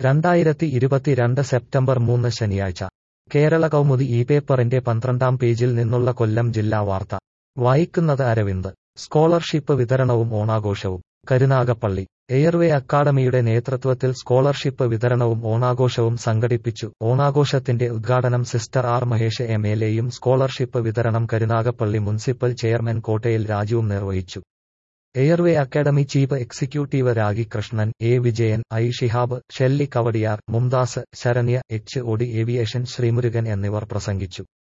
രണ്ടായിരത്തി ഇരുപത്തിരണ്ട് സെപ്റ്റംബർ മൂന്ന് ശനിയാഴ്ച കേരള കൗമുദി ഈ പേപ്പറിന്റെ പന്ത്രണ്ടാം പേജിൽ നിന്നുള്ള കൊല്ലം ജില്ലാ വാർത്ത വായിക്കുന്നത് അരവിന്ദ് സ്കോളർഷിപ്പ് വിതരണവും ഓണാഘോഷവും കരുനാഗപ്പള്ളി എയർവേ അക്കാദമിയുടെ നേതൃത്വത്തിൽ സ്കോളർഷിപ്പ് വിതരണവും ഓണാഘോഷവും സംഘടിപ്പിച്ചു ഓണാഘോഷത്തിന്റെ ഉദ്ഘാടനം sister R Mahesh M L എയും സ്കോളർഷിപ്പ് വിതരണം കരുനാഗപ്പള്ളി മുനിസിപ്പൽ ചെയർമാൻ കോട്ടയിൽ രാജുവും നിർവഹിച്ചു airway academy chief executive Ragi Krishnan A Vijayan I Shihab Shelly Kawdiar Mumtaz Saranya H OD aviation Sreemurugan എന്നിവർ പ്രസംഗിച്ചു